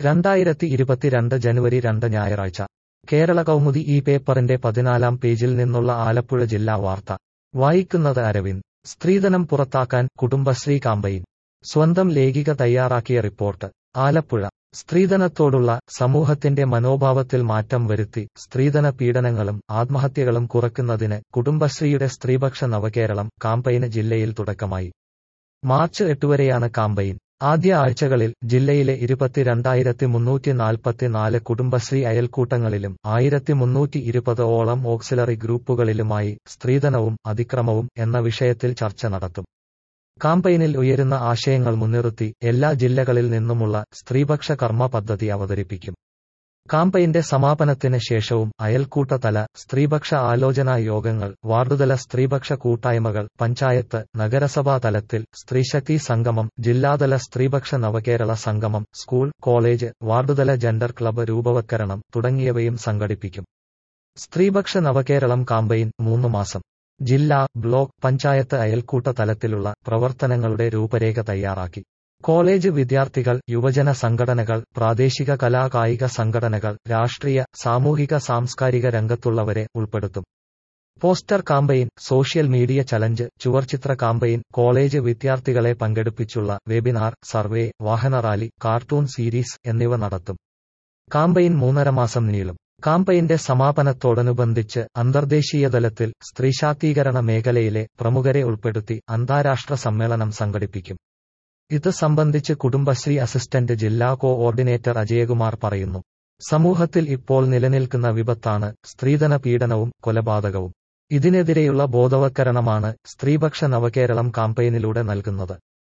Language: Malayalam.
രണ്ടായിരത്തി ഇരുപത്തിരണ്ട് ജനുവരി രണ്ട് ഞായറാഴ്ച കേരള കൗമുദി ഈ പേപ്പറിന്റെ പതിനാലാം പേജിൽ നിന്നുള്ള ആലപ്പുഴ ജില്ലാ വാർത്ത വായിക്കുന്നത് അരവിന്ദ് സ്ത്രീധനം പുറത്താക്കാൻ കുടുംബശ്രീ കാമ്പയിൻ സ്വന്തം ലേഖിക തയ്യാറാക്കിയ റിപ്പോർട്ട് ആലപ്പുഴ സ്ത്രീധനത്തോടുള്ള സമൂഹത്തിന്റെ മനോഭാവത്തിൽ മാറ്റം വരുത്തി സ്ത്രീധന പീഡനങ്ങളും ആത്മഹത്യകളും കുറയ്ക്കുന്നതിന് കുടുംബശ്രീയുടെ സ്ത്രീപക്ഷ നവകേരളം കാമ്പയിന് ജില്ലയിൽ തുടക്കമായി മാർച്ച് എട്ടുവരെയാണ് കാമ്പയിൻ ആദ്യ ആഴ്ചകളിൽ ജില്ലയിലെ ഇരുപത്തിരണ്ടായിരത്തി മുന്നൂറ്റി നാൽപ്പത്തിനാല് കുടുംബശ്രീ അയൽക്കൂട്ടങ്ങളിലും ആയിരത്തി മുന്നൂറ്റി ഇരുപത് ഓളം ഓക്സിലറി ഗ്രൂപ്പുകളിലുമായി സ്ത്രീധനവും അതിക്രമവും എന്ന വിഷയത്തിൽ ചർച്ച നടത്തും കാമ്പയിനിൽ ഉയരുന്ന ആശയങ്ങൾ മുൻനിർത്തി എല്ലാ ജില്ലകളിൽ നിന്നുമുള്ള സ്ത്രീപക്ഷ കർമ്മ പദ്ധതി അവതരിപ്പിക്കും കാമ്പയിന്റെ സമാപനത്തിന് ശേഷവും അയൽക്കൂട്ടതല സ്ത്രീപക്ഷ ആലോചനാ യോഗങ്ങൾ വാർഡുതല സ്ത്രീപക്ഷ കൂട്ടായ്മകൾ പഞ്ചായത്ത് നഗരസഭാ തലത്തിൽ സ്ത്രീശക്തി സംഗമം ജില്ലാതല സ്ത്രീപക്ഷ നവകേരള സംഗമം സ്കൂൾ കോളേജ് വാർഡുതല ജെൻഡർ ക്ലബ്ബ് രൂപവത്കരണം തുടങ്ങിയവയും സംഘടിപ്പിക്കും സ്ത്രീപക്ഷ നവകേരളം കാമ്പയിൻ മൂന്ന് മാസം ജില്ലാ ബ്ലോക്ക് പഞ്ചായത്ത് അയൽക്കൂട്ട തലത്തിലുള്ള പ്രവർത്തനങ്ങളുടെ രൂപരേഖ തയ്യാറാക്കി കോളേജ് വിദ്യാർത്ഥികൾ യുവജന സംഘടനകൾ പ്രാദേശിക കലാകായിക സംഘടനകൾ രാഷ്ട്രീയ സാമൂഹിക സാംസ്കാരിക രംഗത്തുള്ളവരെ ഉൾപ്പെടുത്തും poster campaign social media challenge ചുവർചിത്ര കാമ്പയിൻ കോളേജ് വിദ്യാർത്ഥികളെ പങ്കെടുപ്പിച്ചുള്ള വെബിനാർ സർവേ വാഹന റാലി കാർട്ടൂൺ സീരീസ് എന്നിവ നടത്തും കാമ്പയിൻ മൂന്നര മാസം നീളും കാമ്പയിന്റെ സമാപനത്തോടനുബന്ധിച്ച് അന്തർദേശീയ തലത്തിൽ സ്ത്രീശാക്തീകരണ മേഖലയിലെ പ്രമുഖരെ ഉൾപ്പെടുത്തി അന്താരാഷ്ട്ര സമ്മേളനം സംഘടിപ്പിക്കും ഇത് സംബന്ധിച്ച് കുടുംബശ്രീ അസിസ്റ്റന്റ് ജില്ലാ കോഓർഡിനേറ്റർ അജയകുമാർ പറയുന്നു സമൂഹത്തിൽ ഇപ്പോൾ നിലനിൽക്കുന്ന വിപത്താണ് സ്ത്രീധന പീഡനവും കൊലപാതകവും ഇതിനെതിരെയുള്ള ബോധവൽക്കരണമാണ് സ്ത്രീപക്ഷ നവകേരളം കാമ്പയിനിലൂടെ നൽകുന്നത്